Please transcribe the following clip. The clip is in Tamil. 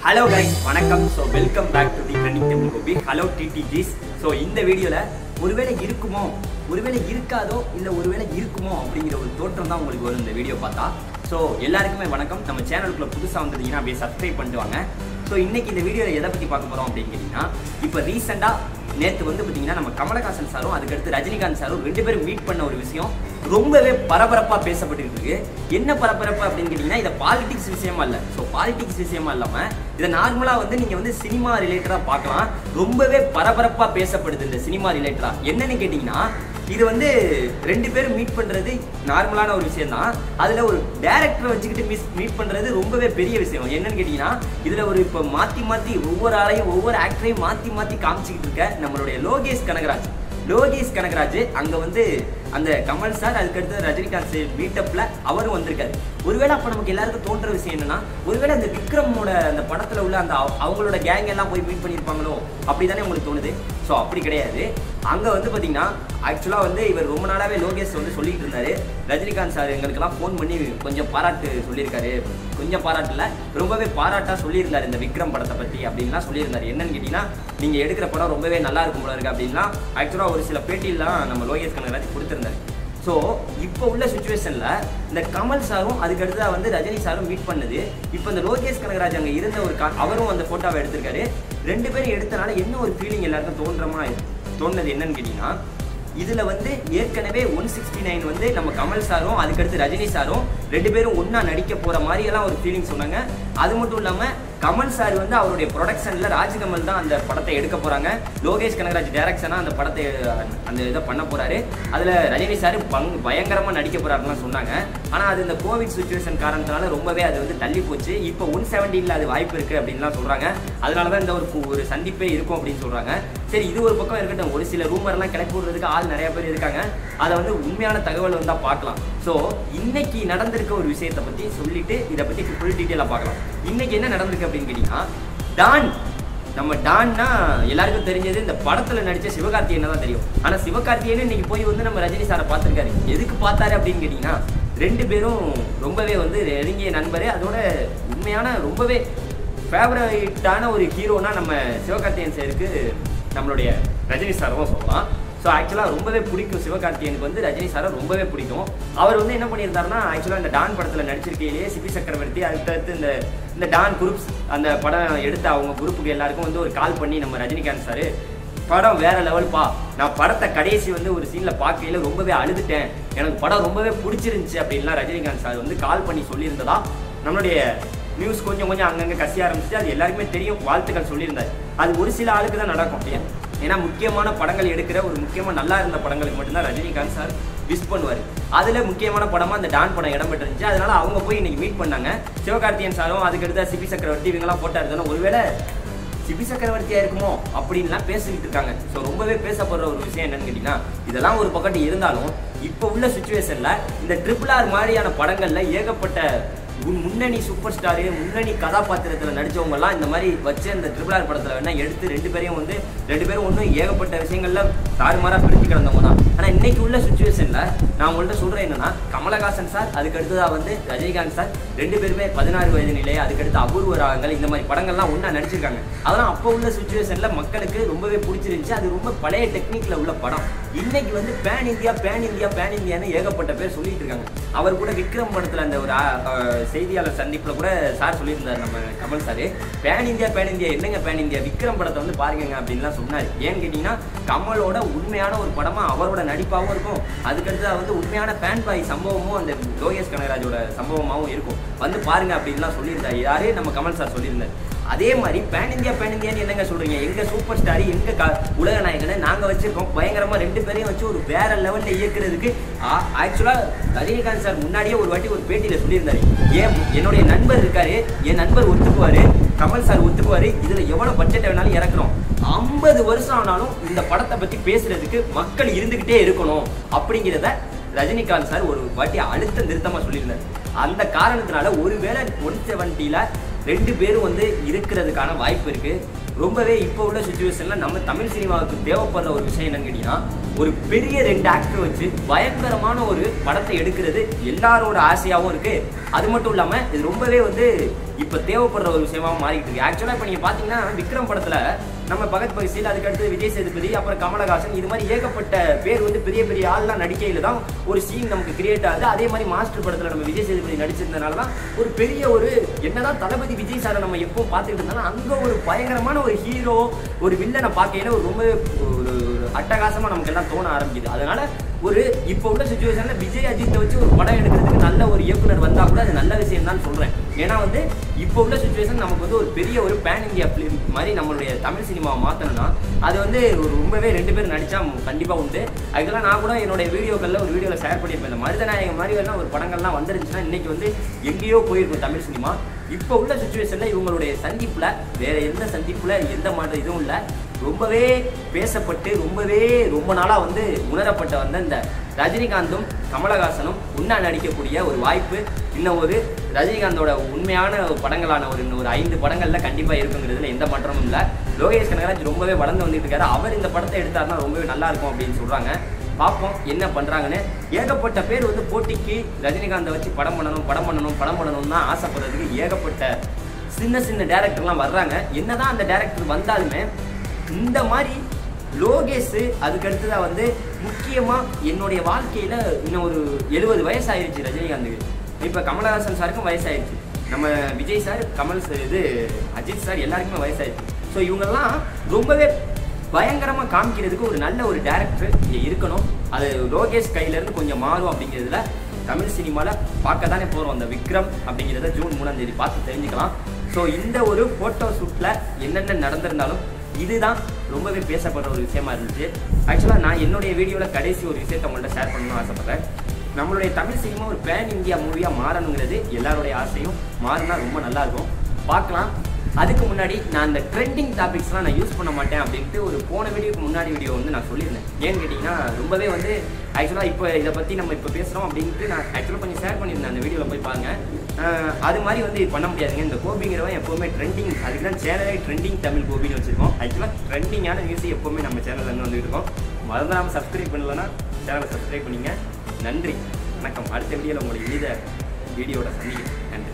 ஹலோ கைஸ் வணக்கம் so welcome back to the trending temple Gopi hello டிடிஜிஸ் ஸோ இந்த வீடியோவில் ஒருவேளை இருக்குமோ ஒருவேளை இருக்காதோ இல்லை ஒருவேளை இருக்குமோ அப்படிங்கிற ஒரு தோற்றம் தான் உங்களுக்கு வரும் இந்த வீடியோ பார்த்தா ஸோ எல்லாருக்குமே வணக்கம் நம்ம சேனலுக்குள்ள புதுசாக வந்ததுங்கன்னா அப்படியே சப்ஸ்கிரைப் பண்ணிட்டு வாங்க ஸோ இன்னைக்கு இந்த வீடியோவில் எதை பற்றி பார்க்க போகிறோம் அப்படின்னு கேட்டிங்கன்னா இப்போ ரீசெண்டாக நேற்று வந்து பார்த்தீங்கன்னா நம்ம கமலஹாசன் சாரும் அதுக்கடுத்து ரஜினிகாந்த் சாரும் ரெண்டு பேரும் மீட் பண்ண ஒரு விஷயம் ரொம்பவே பரபரப்பாக பேசப்பட்டு இருக்கு என்ன பரபரப்பு அப்படின்னு கேட்டிங்கன்னா இதை பாலிடிக்ஸ் விஷயமா இல்லை ஸோ பாலிடிக்ஸ் விஷயமா இல்லாமல் இதை நார்மலாக வந்து நீங்கள் வந்து சினிமா ரிலேட்டடாக பார்க்கலாம் ரொம்பவே பரபரப்பாக பேசப்படுது இந்த சினிமா ரிலேட்டடாக என்னன்னு கேட்டிங்கன்னா இது வந்து ரெண்டு பேரும் மீட் பண்றது நார்மலான ஒரு விஷயம் தான் அதுல ஒரு டேரக்டரை வச்சுக்கிட்டு மிஸ் மீட் பண்றது ரொம்பவே பெரிய விஷயம் என்னன்னு கேட்டீங்கன்னா இதுல ஒரு இப்ப மாத்தி மாத்தி ஒவ்வொரு ஆளையும் ஒவ்வொரு ஆக்டரையும் மாத்தி மாத்தி காமிச்சிக்கிட்டு இருக்க நம்மளுடைய லோகேஷ் கனகராஜ் லோகேஷ் கனகராஜ் அங்க வந்து அந்த கமல் சார் அதுக்கடுத்து ரஜினிகாந்த் மீட்டப்ல அவரும் வந்திருக்காரு ஒருவேளை அப்ப நமக்கு எல்லாருக்கும் தோன்ற விஷயம் என்னன்னா ஒருவேளை அந்த விக்ரமோட அந்த படத்துல உள்ள அந்த அவ- அவங்களோட கேங் எல்லாம் போய் மீட் பண்ணியிருப்பாங்களோ அப்படிதானே உங்களுக்கு தோணுது ஸோ அப்படி கிடையாது அங்க வந்து பாத்தீங்கன்னா ஆக்சுவலா வந்து இவர் ரொம்ப நாளாவே லோகேஷ் வந்து சொல்லிட்டு இருந்தாரு ரஜினிகாந்த் சார் எங்களுக்கெல்லாம் ஃபோன் பண்ணி கொஞ்சம் பாராட்டு சொல்லியிருக்காரு கொஞ்சம் பாராட்டுல ரொம்பவே பாராட்டா சொல்லியிருந்தாரு இந்த விக்ரம் படத்தை பத்தி அப்படின்லாம் சொல்லியிருந்தாரு என்னன்னு கேட்டீங்கன்னா நீங்க எடுக்கிற படம் ரொம்பவே நல்லா இருக்கும் போல இருக்கு அப்படின்லாம் ஆக்சுவலா ஒரு சில பேட்டியெல்லாம் நம்ம லோகேஷ் கனகராஜ் கொடுத்திருந்தாரு ஸோ இப்போ உள்ள சுச்சுவேஷனில் இந்த கமல் சாரும் அதுக்கு அடுத்ததாக வந்து ரஜினி சாரும் மீட் பண்ணது இப்போ இந்த லோகேஷ் கனகராஜ் அங்கே இருந்த ஒரு கா அவரும் அந்த ஃபோட்டோவை எடுத்திருக்காரு ரெண்டு பேரும் எடுத்தனால என்ன ஒரு ஃபீலிங் எல்லாருக்கும் தோன்றமா தோணுனது என்னன்னு கேட்டிங்கன்னா இதில் வந்து ஏற்கனவே ஒன் சிக்ஸ்டி நைன் வந்து நம்ம கமல் சாரும் அதுக்கடுத்து ரஜினி சாரும் ரெண்டு பேரும் ஒன்றா நடிக்க போகிற மாதிரியெல்லாம் ஒரு ஃபீலிங் சொன்னாங்க அது மட்டும் இல்லாமல் கமல் சார் வந்து அவருடைய ப்ரொடக்ஷனில் ராஜ்கமல் தான் அந்த படத்தை எடுக்க போகிறாங்க லோகேஷ் கனகராஜ் டைரக்ஷனாக அந்த படத்தை அஹ், அந்த இதை பண்ண போகிறாரு அதில் ரஜினி சார் பங் பயங்கரமாக நடிக்க போகிறாருலாம் சொன்னாங்க ஆனால் அது இந்த கோவிட் சுச்சுவேஷன் காரணத்தினால ரொம்பவே அது வந்து தள்ளி போச்சு இப்போ ஒன் செவன்டீனில் அது வாய்ப்பு இருக்குது அப்படின்லாம் சொல்கிறாங்க அதனால தான் இந்த ஒரு கு- ஒரு சந்திப்பே இருக்கும் அப்படின்னு சொல்கிறாங்க சரி இது ஒரு பக்கம் இருக்கட்டும் ஒரு சில ரூமர்லாம் கிளப்பி விடுறதுக்கு ஆள் நிறைய பேர் இருக்காங்க அதை வந்து உண்மையான தகவல் வந்தால் பார்க்கலாம் ஸோ இன்னைக்கு நடந்திருக்க ஒரு விஷயத்தை பற்றி சொல்லிட்டு இதை பற்றி ஃபுல் டீட்டெயிலாக பார்க்கலாம் இன்னைக்கு என்ன நடந்திருக்கு அப்படின்னு கேட்டிங்கன்னா டான் நம்ம டான்னா எல்லாருக்கும் தெரிஞ்சது இந்த படத்துல நடிச்ச சிவகார்த்திகேயன் தான் தெரியும் ஆனா சிவகார்த்திகேயன் இன்னைக்கு போய் வந்து நம்ம ரஜினி சாரை பார்த்திருக்காரு எதுக்கு பார்த்தாரு அப்படின்னு கேட்டீங்கன்னா ரெண்டு பேரும் ரொம்பவே வந்து நெருங்கிய நண்பர் அதோட உண்மையான ரொம்பவே ஃபேவரட்டான ஒரு ஹீரோனா நம்ம சிவகார்த்திகேயன் சாருக்கு நம்மளுடைய ரஜினி சாரும் சொல்லலாம் ஸோ ஆக்சுவலாக ரொம்பவே பிடிக்கும் சிவகார்த்திகேயனுக்கு வந்து ரஜினி சாரை ரொம்பவே பிடிக்கும் அவர் வந்து என்ன பண்ணியிருந்தாருன்னா ஆக்சுவலாக இந்த டான் படத்தில் நடிச்சிருக்கையிலேயே சிபி சக்கரவர்த்தி அடுத்தடுத்து இந்த இந்த டான் குரூப்ஸ் அந்த படம் எடுத்த அவங்க குரூப்புக்கு எல்லாருக்கும் வந்து ஒரு கால் பண்ணி நம்ம ரஜினிகாந்த் சார் படம் வேற லெவல்ப்பா நான் படத்தை கடைசி வந்து ஒரு சீனில் பார்க்கையில ரொம்பவே அழுதுட்டேன் எனக்கு படம் ரொம்பவே பிடிச்சிருந்துச்சு அப்படின்லாம் ரஜினிகாந்த் சார் வந்து கால் பண்ணி சொல்லியிருந்ததா நம்மளுடைய நியூஸ் கொஞ்சம் கொஞ்சம் அங்கங்கே கசிய ஆரம்பிச்சு அது எல்லாருக்குமே தெரியும் வாழ்த்துக்கள் சொல்லியிருந்தாரு அது ஒரு சில ஆளுக்கு தான் நடக்கும் ஏன் ஏன்னா முக்கியமான படங்கள் எடுக்கிற ஒரு முக்கியமாக நல்லா இருந்த படங்களுக்கு மட்டும்தான் ரஜினிகாந்த் சார் விஷ் பண்ணுவார் அதில் முக்கியமான படமாக அந்த டான் படம் இடம் பெற்றிருந்துச்சு அதனால அவங்க போய் இன்னைக்கு மீட் பண்ணாங்க சிவகார்த்தியன் சாரும் அதுக்கடுத்த சிபி சக்கரவர்த்தி இவங்கெல்லாம் போட்டா இருந்தாலும் ஒருவேளை சிபி சக்கரவர்த்தியா இருக்குமோ அப்படின்லாம் பேசிக்கிட்டு இருக்காங்க ஸோ ரொம்பவே பேசப்படுற ஒரு விஷயம் என்னன்னு கேட்டிங்கன்னா இதெல்லாம் ஒரு பக்கத்து இருந்தாலும் இப்போ உள்ள சுச்சுவேஷன்ல இந்த ட்ரிபிள் ஆர் மாதிரியான படங்கள்ல ஏகப்பட்ட உன் முன்னணி சூப்பர் ஸ்டாரு முன்னணி கதாபாத்திரத்தில் நடிச்சவங்க எல்லாம் இந்த மாதிரி வச்சு அந்த ட்ரிபிள் ஆர் படத்தில் வேணா எடுத்து ரெண்டு பேரையும் வந்து ரெண்டு பேரும் ஒன்றும் ஏகப்பட்ட விஷயங்கள்ல தாறுமாறா பிரித்து கிடந்தவங்க தான் ஆனால் இன்னைக்கு உள்ள சுச்சுவேஷன்ல நான் உங்கள்கிட்ட சொல்றேன் என்னன்னா கமலஹாசன் சார் அதுக்கு அடுத்ததா வந்து ரஜினிகாந்த் சார் ரெண்டு பேருமே பதினாறு வயது நிலை அதுக்கடுத்து அபூர்வ ராகங்கள் இந்த மாதிரி படங்கள்லாம் ஒன்றா நடிச்சிருக்காங்க அதெல்லாம் அப்போ உள்ள சுச்சுவேஷன்ல மக்களுக்கு ரொம்பவே பிடிச்சிருந்துச்சு அது ரொம்ப பழைய டெக்னிக்ல உள்ள படம் இன்னைக்கு வந்து pan India pan India pan இந்தியான்னு ஏகப்பட்ட பேர் சொல்லிட்டு இருக்காங்க அவர் கூட விக்ரம் படத்துல அந்த ஒரு ஆ- ஆ, செய்தியாளர் சந்திப்புல கூட சார் சொல்லியிருந்தார் நம்ம Kamal sir pan India pan India என்னங்க பேன் இந்தியா விக்ரம் படத்தை வந்து பாருங்க அப்படின்லாம் சொன்னார் ஏன்னு கேட்டீங்கன்னா கமலோட உண்மையான ஒரு படமா அவரோட நடிப்பாகவும் இருக்கும் அதுக்கடுத்து வந்து உண்மையான ஃபேன் பாய் சம்பவமும் அந்த லோகேஷ் கனகராஜோட சம்பவமாகவும் இருக்கும் வந்து பாருங்க அப்படின்லாம் சொல்லியிருந்தார் யாரு நம்ம கமல் சார் சொல்லியிருந்தார் அதே மாதிரி பேன் இந்தியா பேன் இந்தியான்னு என்னங்க சொல்றீங்க எங்க சூப்பர் ஸ்டார் எங்க க- உலக நாயகனை நாங்க வச்சிருக்கோம் பயங்கரமா ரெண்டு பேரையும் வச்சு ஒரு வேற லெவல்ல இயக்குறதுக்கு ஆக்சுவலா ரஜினிகாந்த் சார் முன்னாடியே ஒரு வாட்டி ஒரு பேட்டியில சொல்லியிருந்தாரு ஏன் என்னுடைய நண்பர் இருக்காரு என் நண்பர் ஒத்துக்குவாரு கமல் சார் ஒத்துக்குவாரு இதுல எவ்வளவு பட்ஜெட் வேணாலும் இறக்குறோம் ஐம்பது வருஷம் ஆனாலும் இந்த படத்தை பத்தி பேசுறதுக்கு மக்கள் இருந்துகிட்டே இருக்கணும் அப்படிங்கிறத ரஜினிகாந்த் சார் ஒரு வாட்டி அழுத்த நிறுத்தமா சொல்லியிருந்தார் அந்த காரணத்தினால ஒருவேளை ஒன் செவன்ட்டில ரெண்டு பேரும் வந்து இருக்கிறதுக்கான வாய்ப்பு இருக்கு ரொம்பவே இப்போ உள்ள சுச்சுவேஷன்ல நம்ம தமிழ் சினிமாவுக்கு தேவைப்படுற ஒரு விஷயம் என்னன்னு கேட்டீங்கன்னா ஒரு பெரிய ரெண்டு ஆக்டர் வச்சு பயங்கரமான ஒரு படத்தை எடுக்கிறது எல்லாரோட ஆசையாகவும் இருக்கு அது மட்டும் இல்லாம இது ரொம்பவே வந்து இப்போ தேவைப்படுற ஒரு விஷயமா மாறிட்டு இருக்கு ஆக்சுவலாக இப்போ நீங்கள் பார்த்தீங்கன்னா விக்ரம் படத்தில் நம்ம பகத் பகசீல் அதுக்கடுத்து விஜய் சேதுபதி அப்புறம் கமலஹாசன் இது மாதிரி ஏகப்பட்ட பேர் வந்து பெரிய பெரிய ஆள்லாம் நடிக்கையில் தான் ஒரு சீன் நமக்கு கிரியேட் ஆகுது அதே மாதிரி மாஸ்டர் படத்தில் நம்ம விஜய் சேதுபதி நடிச்சிருந்தனால தான் ஒரு பெரிய ஒரு என்னதான் தளபதி விஜய் சாரை நம்ம எப்போ பார்த்துக்கிட்டு இருந்தாலும் அங்கே ஒரு பயங்கரமான ஒரு ஹீரோ ஒரு வில்லனை பார்க்கையில ஒரு ரொம்ப ஒரு ஒரு அட்டகாசமாக நமக்கு எல்லாம் தோண ஆரம்பிக்குது அதனால ஒரு இப்போ உள்ள சுச்சுவேஷனில் விஜய் அஜித்தை வச்சு ஒரு படம் எடுக்கிறதுக்கு நல்ல ஒரு இயக்குனர் வந்தால் கூட அது நல்ல விஷயம் தான் சொல்கிறேன் ஏன்னா வந்து இப்போ உள்ள சுச்சுவேஷன் நமக்கு வந்து ஒரு பெரிய ஒரு பேன் இந்தியா ஃபிலிம் மாதிரி நம்மளுடைய தமிழ் சினிமாவை மாற்றணும்னா அது வந்து ஒரு ரொம்பவே ரெண்டு பேர் நடித்தா கண்டிப்பாக உண்டு அதுக்கெல்லாம் நான் கூட என்னுடைய வீடியோக்களில் ஒரு வீடியோவில் ஷேர் பண்ணியிருப்பேன் இந்த மருதநாயகம் மாதிரி எல்லாம் ஒரு படங்கள்லாம் வந்துருந்துச்சுன்னா இன்னைக்கு வந்து எங்கேயோ போயிருக்கும் தமிழ் சினிமா இப்போ உள்ள சுச்சுவேஷனில் இவங்களுடைய சந்திப்பில் வேற எந்த சந்திப்பில் எந்த மாதிரி இதுவும் இல்லை ரொம்பவே பேசப்பட்டு ரொம்பவே ரொம்ப நாளாக வந்து உணரப்பட்ட வந்த இந்த ரஜினிகாந்தும் கமலஹாசனும் உண்ணா நடிக்கக்கூடிய ஒரு வாய்ப்பு இன்னும் ஒரு ரஜினிகாந்தோட உண்மையான படங்களான ஒரு இன்னும் ஒரு ஐந்து படங்களில் கண்டிப்பாக இருக்குங்கிறதுல எந்த மாற்றமும் இல்லை லோகேஷ் கனகராஜ் ரொம்பவே வளர்ந்து வந்துட்டு இருக்காரு அவர் இந்த படத்தை எடுத்தாருன்னா ரொம்பவே நல்லா இருக்கும் அப்படின்னு சொல்கிறாங்க பார்ப்போம் என்ன பண்ணுறாங்கன்னு ஏகப்பட்ட பேர் வந்து போட்டிக்கு ரஜினிகாந்தை வச்சு படம் பண்ணணும் படம் பண்ணணும் படம் பண்ணணும் தான் ஆசைப்படுறதுக்கு ஏகப்பட்ட சின்ன சின்ன டேரக்டர்லாம் வர்றாங்க என்னதான் அந்த டேரக்டர் வந்தாலுமே இந்த மாதிரி லோகேஷ் அதுக்கு அடுத்ததாக வந்து முக்கியமாக என்னுடைய வாழ்க்கையில் இன்னும் ஒரு எழுபது வயசாயிருச்சு ரஜினிகாந்துக்கு இப்போ கமலஹாசன் சாருக்கும் வயசாயிருச்சு நம்ம விஜய் சார் கமல் சார் இது அஜித் சார் எல்லாருக்குமே வயசாயிருச்சு ஸோ இவங்கெல்லாம் ரொம்பவே பயங்கரமாக காமிக்கிறதுக்கு ஒரு நல்ல ஒரு டேரக்டர் இங்கே இருக்கணும் அது லோகேஷ் கையிலேருந்து கொஞ்சம் மாறும் அப்படிங்கிறதுல தமிழ் சினிமாவில் பார்க்க தானே போகிறோம் அந்த விக்ரம் அப்படிங்கிறத ஜூன் மூணாம் தேதி பார்த்து தெரிஞ்சுக்கலாம் ஸோ இந்த ஒரு ஃபோட்டோ ஷூட்டில் என்னென்ன நடந்திருந்தாலும் இதுதான் ரொம்பவே பேசப்படுற ஒரு விஷயமா இருந்துச்சு ஆக்சுவலாக நான் என்னுடைய வீடியோவில் கடைசி ஒரு விஷயத்தை உங்கள்கிட்ட ஷேர் பண்ணணும்னு ஆசைப்பட்றேன் நம்மளுடைய தமிழ் சினிமா ஒரு பேன் இந்தியா மூவியாக மாறணுங்கிறது எல்லாருடைய ஆசையும் மாறினா ரொம்ப நல்லா இருக்கும் பார்க்கலாம் அதுக்கு முன்னாடி நான் அந்த ட்ரெண்டிங் டாபிக்ஸ்லாம் நான் யூஸ் பண்ண மாட்டேன் அப்படின்ட்டு ஒரு போன வீடியோக்கு முன்னாடி வீடியோ வந்து நான் சொல்லியிருந்தேன் ஏன்னு கேட்டிங்கன்னா ரொம்பவே வந்து ஆக்சுவலாக இப்போ இதை பற்றி நம்ம இப்போ பேசுகிறோம் அப்படின்ட்டு நான் ஆக்சுவலாக கொஞ்சம் ஷேர் பண்ணியிருந்தேன் அந்த வீடியோவில் போய் பாருங்க அஹ் அது மாதிரி வந்து பண்ண முடியாதுங்க இந்த கோபிங்கிறவன் எப்போவுமே ட்ரெண்டிங் அதுக்கு தான் சேனலே ட்ரெண்டிங் தமிழ் கோபின்னு வச்சுருக்கோம் ஆக்சுவலாக ட்ரெண்டிங்கான நியூஸ் எப்போவுமே நம்ம சேனலில் இருந்து வந்துட்டு இருக்கோம் மறந்துடாமல் சப்ஸ்கிரைப் பண்ணலன்னா சேனலை சப்ஸ்கிரைப் பண்ணிங்க நன்றி வணக்கம் அடுத்த வீடியோவில் உங்களை இனித வீடியோட சந்திக்கிறேன் நன்றி